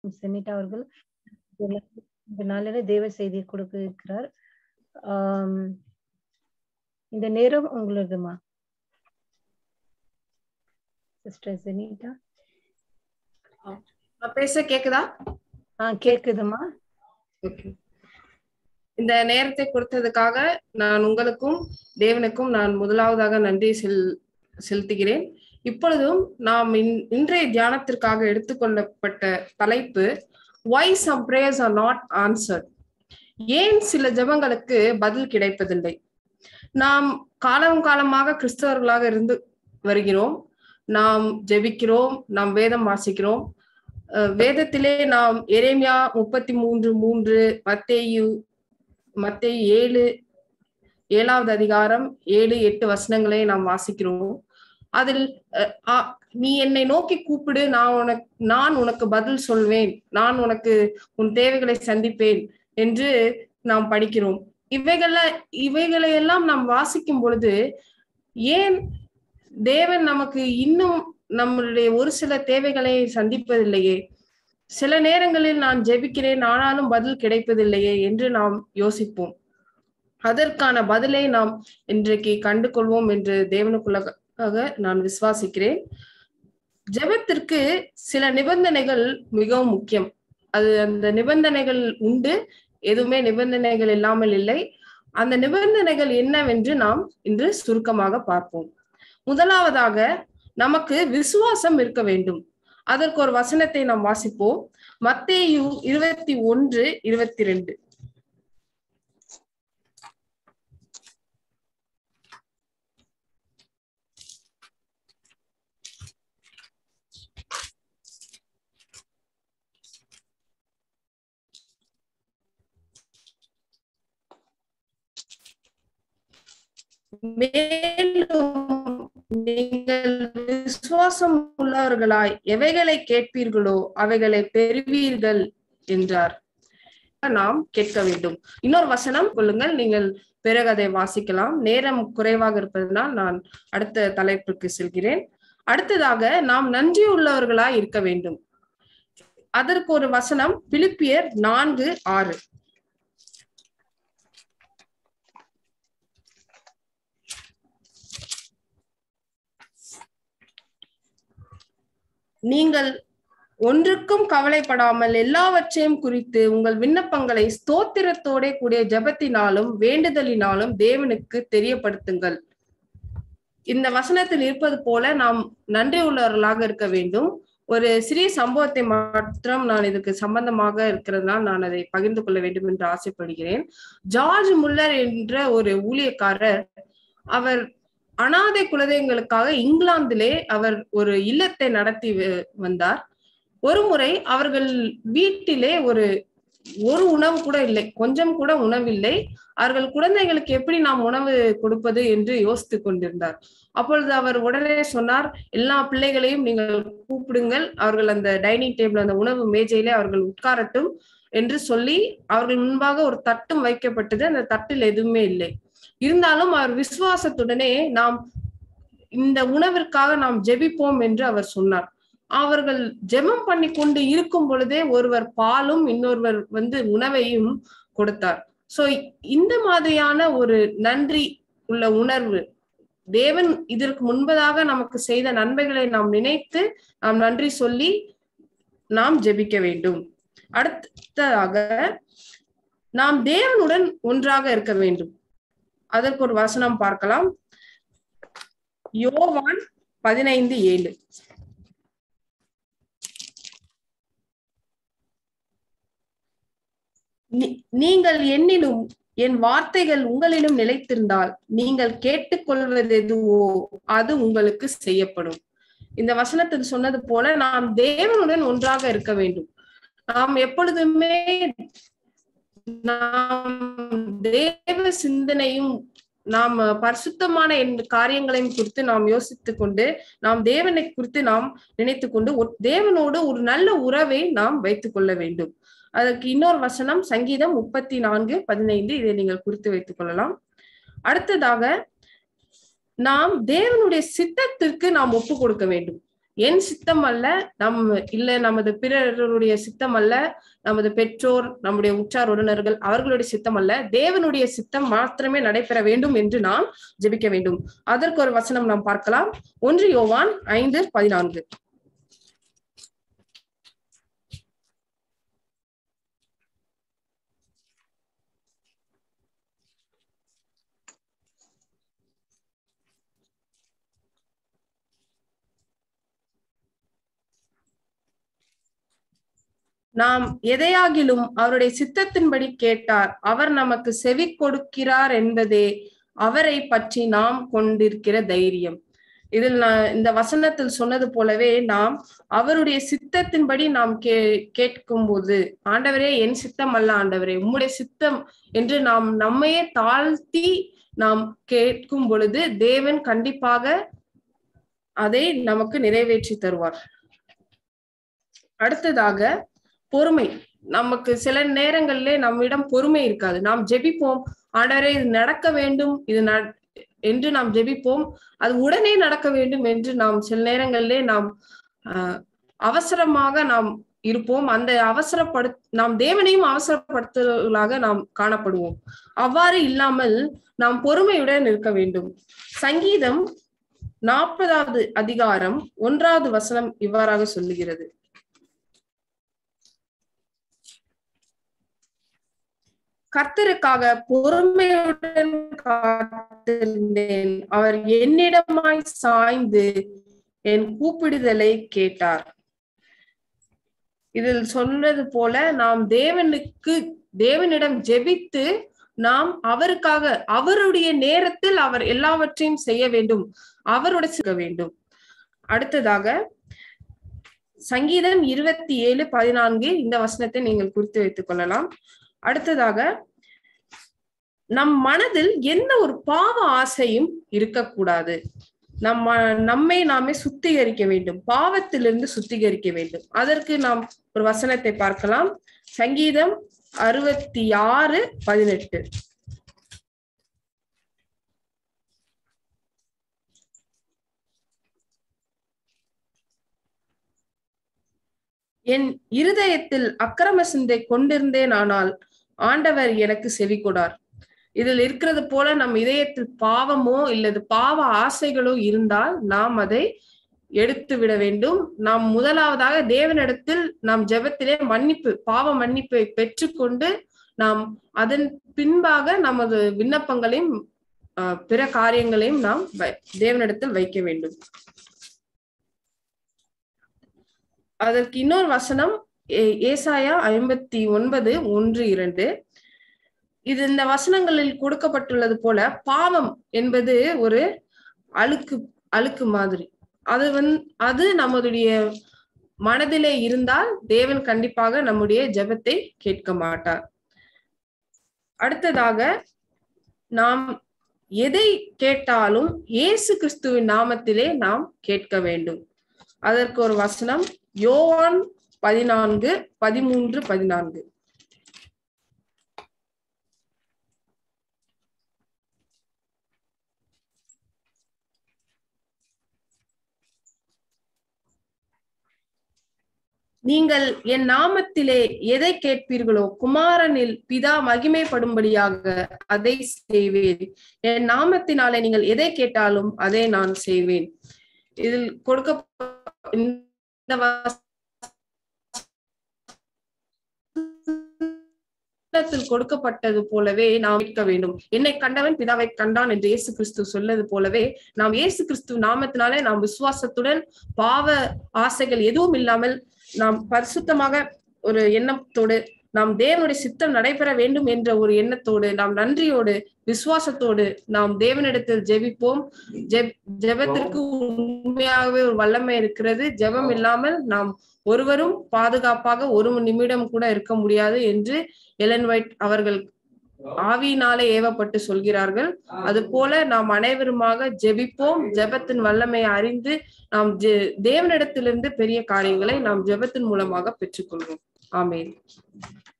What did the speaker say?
செனிட்டா அவர்கள் இந்த நாளில தேவ செய்தியை கொடுக்க இருக்கிறார் ஆம், இந்த நேரம் உங்களதுமா சிஸ்டர் செனிட்டா நான் பேச கேக்குதா ஆ கேக்குதுமா Okay. இந்த நேரத்தை கொடுத்ததுக்காக நான் உங்களுக்கும் தேவனுக்கும் நான் முதலாவதாக நன்றி செல் செலுத்துகிறேன் இப்பொழுதும் நாம் இன்- இன்றைய தியானத்திற்காக எடுத்துக்கொள்ளப்பட்ட தலைப்பு why some prayers are not answered ஏன் சில ஜெபங்களுக்கு பதில் கிடைப்பதில்லை நாம் காலம் காலமாக கிறிஸ்தவர்களாக இருந்து வருகிறோம் நாம் ஜெபிக்கிறோம் நாம் வேதம் வாசிக்கிறோம் அஹ் வேதத்திலே நாம் எரேமியா முப்பத்தி மூன்று மூன்று மத்தேயு மத்தேயு ஏழு ஏழாவது அதிகாரம் ஏழு எட்டு வசனங்களை நாம் வாசிக்கிறோம் அதில் அஹ், ஆ, நீ என்னை நோக்கி கூப்பிடு நான் உனக்கு நான் உனக்கு பதில் சொல்வேன் நான் உனக்கு உன் தேவைகளை சந்திப்பேன் என்று நாம் படிக்கிறோம் இவைகள இவைகளை எல்லாம் நாம் வாசிக்கும் பொழுது ஏன் தேவன் நமக்கு இன்னும் நம்மளுடைய ஒரு சில தேவைகளை சந்திப்பதில்லையே சில நேரங்களில் நான் ஜெபிக்கிறேன் ஆனாலும் பதில் கிடைப்பதில்லையே என்று நாம் யோசிப்போம் அதற்கான பதிலை நாம் இன்றைக்கு கண்டு கொள்வோம் என்று தேவனுக்குள்ளாக நான் விசுவாசிக்கிறேன் ஜெபத்திற்கு சில நிபந்தனைகள் மிகவும் முக்கியம் அது அந்த நிபந்தனைகள் உண்டு எதுவுமே நிபந்தனைகள் இல்லாமல் இல்லை அந்த நிபந்தனைகள் என்னவென்று நாம் இன்று சுருக்கமாக பார்ப்போம் முதலாவதாக நமக்கு விசுவாசம் இருக்க வேண்டும் அதற்கு ஒரு வசனத்தை நாம் வாசிப்போம் மத்தேயு இருபத்தி ஒன்று இருபத்தி ரெண்டு மேலும் நீங்கள் விசுவாசம் உள்ளவர்களாய் எவைகளை கேட்பீர்களோ அவைகளை பெறுவீர்கள் என்றார் நாம் கேட்க வேண்டும் இன்னொரு வசனம் கொள்ளுங்கள் நீங்கள் பிறகு அதை வாசிக்கலாம் நேரம் குறைவாக இருப்பதனால் நான் அடுத்த தலைப்புக்கு செல்கிறேன் அடுத்ததாக நாம் நன்றி உள்ளவர்களாய் இருக்க வேண்டும் அதற்கு ஒரு வசனம் பிலிப்பியர் நான்கு ஆறு நீங்கள் ஒன்றுக்கும் கவலைப்படாமல் எல்லாவற்றையும் குறித்து உங்கள் விண்ணப்பங்களை ஸ்தோத்திரத்தோட கூடிய ஜெபத்தினாலும் வேண்டுதலினாலும் தேவனுக்கு தெரியப்படுத்துங்கள் இந்த வசனத்தில் இருப்பது போல நாம் நன்றி உள்ளவர்களாக இருக்க வேண்டும் ஒரு சிறிய சம்பவத்தை மாத்திரம் நான் இதுக்கு சம்பந்தமாக இருக்கிறதுனால் நான் அதை பகிர்ந்து கொள்ள வேண்டும் என்று ஆசைப்படுகிறேன் ஜார்ஜ் முல்லர் என்ற ஒரு ஊழியக்காரர் அவர் அனாதை குழந்தைகளுக்காக இங்கிலாந்திலே அவர் ஒரு இல்லத்தை நடத்தி வ- வந்தார் ஒரு முறை அவர்கள் வீட்டிலே ஒரு ஒரு உணவு கூட இல்லை கொஞ்சம் கூட உணவில்லை அவர்கள் குழந்தைகளுக்கு எப்படி நாம் உணவு கொடுப்பது என்று யோசித்து கொண்டிருந்தார் அப்பொழுது அவர் உடனே சொன்னார் எல்லா பிள்ளைகளையும் நீங்கள் கூப்பிடுங்கள் அவர்கள் அந்த டைனிங் டேபிள் அந்த உணவு மேஜையிலே அவர்கள் உட்காரட்டும் என்று சொல்லி அவர்கள் முன்பாக ஒரு தட்டும் வைக்கப்பட்டது அந்த தட்டில் எதுவுமே இல்லை இருந்தாலும் அவர் விசுவாசத்துடனே நாம் இந்த உணவிற்காக நாம் ஜெபிப்போம் என்று அவர் சொன்னார் அவர்கள் ஜெபம் பண்ணி கொண்டு இருக்கும் பொழுதே ஒருவர் பாலும் இன்னொருவர் வந்து உணவையும் கொடுத்தார் சோ இந்த மாதிரியான ஒரு நன்றி உள்ள உணர்வு தேவன் இதற்கு முன்பதாக நமக்கு செய்த நன்மைகளை நாம் நினைத்து நாம் நன்றி சொல்லி நாம் ஜெபிக்க வேண்டும் அடுத்ததாக நாம் தேவனுடன் ஒன்றாக இருக்க வேண்டும் அதற்கு ஒரு வசனம் பார்க்கலாம் யோவான் பதினைந்து ஏழு நீ- நீங்கள் என்னிலும் என் வார்த்தைகள் உங்களிலும் நிலைத்திருந்தால் நீங்கள் கேட்டுக்கொள்வது எதுவோ அது உங்களுக்கு செய்யப்படும் இந்த வசனத்தில் சொன்னது போல நாம் தேவனுடன் ஒன்றாக இருக்க வேண்டும் நாம் எப்பொழுதுமே நாம் தேவ சிந்தனையும் நாம் பரிசுத்தமான என் காரியங்களையும் குறித்து நாம் யோசித்துக் கொண்டு நாம் தேவனை குறித்து நாம் நினைத்து கொண்டு ஒரு- தேவனோடு ஒரு நல்ல உறவை நாம் வைத்துக் கொள்ள வேண்டும் அதற்கு இன்னொரு வசனம் சங்கீதம் முப்பத்தி நான்கு பதினைந்து இதை நீங்கள் குறித்து வைத்துக் கொள்ளலாம் அடுத்ததாக நாம் தேவனுடைய சித்தத்திற்கு நாம் ஒப்பு கொடுக்க வேண்டும் என் சித்தம் அல்ல நம் இல்ல நமது பிறருடைய சித்தம் அல்ல நமது பெற்றோர் நம்முடைய உற்றார் உறவினர்கள் அவர்களுடைய சித்தம் அல்ல தேவனுடைய சித்தம் மாத்திரமே நடைபெற வேண்டும் என்று நாம் ஜெபிக்க வேண்டும் அதற்கு ஒரு வசனம் நாம் பார்க்கலாம் ஒன்று யோவான் ஐந்து பதினான்கு நாம் எதையாகிலும் அவருடைய சித்தத்தின்படி கேட்டார் அவர் நமக்கு செவி கொடுக்கிறார் என்பதே அவரை பற்றி நாம் கொண்டிருக்கிற தைரியம் இதில் நான் இந்த வசனத்தில் சொன்னது போலவே நாம் அவருடைய சித்தத்தின்படி நாம் கே கேட்கும் போது ஆண்டவரே என் சித்தம் அல்ல ஆண்டவரே உம்முடைய சித்தம் என்று நாம் நம்மையே தாழ்த்தி நாம் கேட்கும் பொழுது தேவன் கண்டிப்பாக அதை நமக்கு நிறைவேற்றி தருவார் அடுத்ததாக பொறுமை நமக்கு சில நேரங்களிலே நம்மிடம் பொறுமை இருக்காது நாம் ஜெபிப்போம் ஆண்டவரே இது நடக்க வேண்டும் இது என்று நாம் ஜெபிப்போம் அது உடனே நடக்க வேண்டும் என்று நாம் சில நேரங்களிலே நாம் ஆஹ் அவசரமாக நாம் இருப்போம் அந்த அவசரப்படு நாம் தேவனையும் அவசரப்படுத்துவர்களாக நாம் காணப்படுவோம் அவ்வாறு இல்லாமல் நாம் பொறுமையுடன் இருக்க வேண்டும் சங்கீதம் நாற்பதாவது அதிகாரம் ஒன்றாவது வசனம் இவ்வாறாக சொல்லுகிறது கர்த்தருக்காக பொறுமையுடன் காத்திருந்தேன் அவர் என்னிடமாய் சாய்ந்து என் கூப்பிடுதலை கேட்டார் இதில் சொன்னது போல நாம் தேவனுக்கு தேவனிடம் ஜெபித்து நாம் அவருக்காக அவருடைய நேரத்தில் அவர் எல்லாவற்றையும் செய்ய வேண்டும் அவருடைய செய்ய வேண்டும் அடுத்ததாக சங்கீதம் இருபத்தி ஏழு பதினான்கு இந்த வசனத்தை நீங்கள் குறித்து வைத்துக் கொள்ளலாம் அடுத்ததாக நம் மனதில் எந்த ஒரு பாவ ஆசையும் இருக்கக்கூடாது நம்ம நம்மை நாமே சுத்திகரிக்க வேண்டும் பாவத்திலிருந்து சுத்திகரிக்க வேண்டும் அதற்கு நாம் ஒரு வசனத்தை பார்க்கலாம் சங்கீதம் அறுபத்தி ஆறு பதினெட்டு என் இருதயத்தில் அக்கிரம சிந்தை கொண்டிருந்தேன் ஆனால் ஆண்டவர் எனக்கு செவி கொடார் இதில் இருக்கிறது போல நம் இதயத்தில் பாவமோ இல்லது பாவ ஆசைகளோ இருந்தால் நாம் அதை எடுத்து விட வேண்டும் நாம் முதலாவதாக தேவனிடத்தில் நாம் ஜெபத்திலே மன்னிப்பு பாவ மன்னிப்பை பெற்றுக்கொண்டு நாம் அதன் பின்பாக நமது விண்ணப்பங்களையும் பிற காரியங்களையும் நாம் தேவனிடத்தில் வைக்க வேண்டும் அதற்கு இன்னொரு வசனம் ஏசாயா ஐம்பத்தி ஒன்பது ஒன்று இரண்டு இது இந்த வசனங்களில் கொடுக்கப்பட்டுள்ளது போல பாவம் என்பது ஒரு அழுக்கு அழுக்கு மாதிரி அது வந் அது நம்மளுடைய மனதிலே இருந்தால் தேவன் கண்டிப்பாக நம்முடைய ஜெபத்தை கேட்க மாட்டார் அடுத்ததாக நாம் எதை கேட்டாலும் இயேசு கிறிஸ்துவின் நாமத்திலே நாம் கேட்க வேண்டும் அதற்கு ஒரு வசனம் யோவான் பதினான்கு பதிமூன்று பதினான்கு நீங்கள் என் நாமத்திலே எதை கேட்பீர்களோ குமாரனில் பிதா மகிமைப்படும்படியாக அதை செய்வேன் என் நாமத்தினாலே நீங்கள் எதை கேட்டாலும் அதை நான் செய்வேன் இதில் கொடுக்க இந்த கொடுக்கப்பட்டது போலவே நாம் கேட்க வேண்டும் என்னை கண்டவன் பிதாவை கண்டான் என்று இயேசு கிறிஸ்து சொல்லது போலவே நாம் இயேசு கிறிஸ்து நாமத்தினாலே நாம் விசுவாசத்துடன் பாவ ஆசைகள் எதுவும் இல்லாமல் நாம் பரிசுத்தமாக ஒரு எண்ணத்தோடு நாம் தேவனுடைய சித்தம் நடைபெற வேண்டும் என்ற ஒரு எண்ணத்தோடு நாம் நன்றியோடு விசுவாசத்தோடு நாம் தேவனிடத்தில் ஜெபிப்போம் ஜெப் ஜெபத்திற்கு உண்மையாகவே ஒரு வல்லமை இருக்கிறது ஜெபம் இல்லாமல் நாம் ஒருவரும் பாதுகாப்பாக ஒரு நிமிடம் கூட இருக்க முடியாது என்று எலன் ஒயிட் அவர்கள் ஆவியினாலே ஏவப்பட்டு சொல்கிறார்கள் அது போல நாம் அனைவருமாக ஜெபிப்போம் ஜெபத்தின் வல்லமை அறிந்து நாம் தேவனிடத்திலிருந்து பெரிய காரியங்களை நாம் ஜெபத்தின் மூலமாக பெற்றுக்கொள்வோம் ஆமேன்